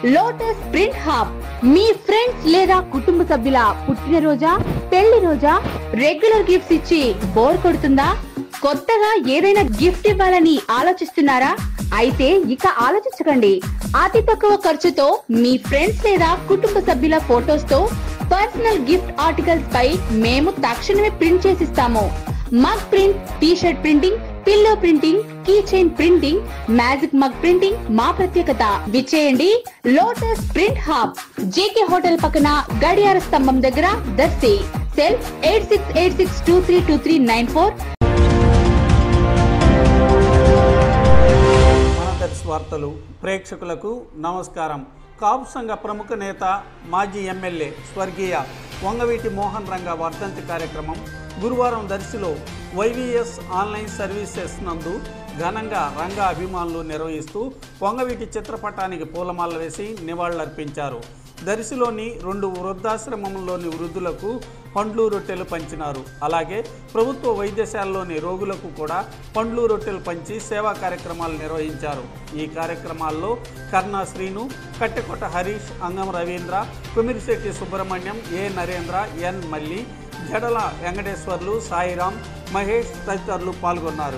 lotus print hub మీ friends లేదా కుటుంబ సభ్యుల పుట్టినరోజా పెళ్లి రోజా రెగ్యులర్ గిఫ్ట్స్ ఇచ్చి బోర్ కొడుతుందా కొత్తగా ఏదైనా గిఫ్ట్ ఇవ్వాలని ఆలోచిస్తున్నారా అయితే ఇక ఆలోచించకండి అతి తక్కువ ఖర్చుతో మీ ఫ్రెండ్స్ లేదా కుటుంబ సభ్యుల ఫోటోస్ తో పర్సనల్ గిఫ్ట్ ఆర్టికల్స్ పై మేము తక్షణమే ప్రింట్ చేసిస్తాము mug print T shirt printing pillow printing key chain printing magic mug printing మా ప్రత్యేకత విచ్చేయండి Lotus print hub JK hotel పక్కన గడియార స్తంభం దగ్గర Darsi cell eight six eight six two three two three nine four మనదర్శి వార్తలు ప్రేక్షకులకు నమస్కారం కాపు సంఘ ప్రముఖ నేత మాజీ ఎమ్మెల్యే స్వర్గీయ వంగవీటి మోహన్ రంగ వర్ధంతి కార్యక్రమం గురువారం దర్శిలో వైవిఎస్ ఆన్లైన్ సర్వీసెస్ నందు ఘనంగా రంగ అభిమానులు నిర్వహిస్తూ వంగవీటి చిత్రపటానికి పూలమాల వేసి నివాళులర్పించారు దర్శిలోని రెండు వృద్ధాశ్రమంలోని వృద్ధులకు పండ్లు రొట్టెలు పంచినారు అలాగే ప్రభుత్వ వైద్యశాలలోని రోగులకు కూడా పండ్లు రొట్టెలు పంచి సేవా కార్యక్రమాలు నిర్వహించారు ఈ కార్యక్రమాల్లో కర్ణా శ్రీను కట్టెకొట్ట హరీష్ అంగం రవీంద్ర కుమిరిశెట్టి సుబ్రహ్మణ్యం ఏ నరేంద్ర ఎన్ మల్లి జడల వెంకటేశ్వర్లు సాయిరాం మహేష్ తదితరులు పాల్గొన్నారు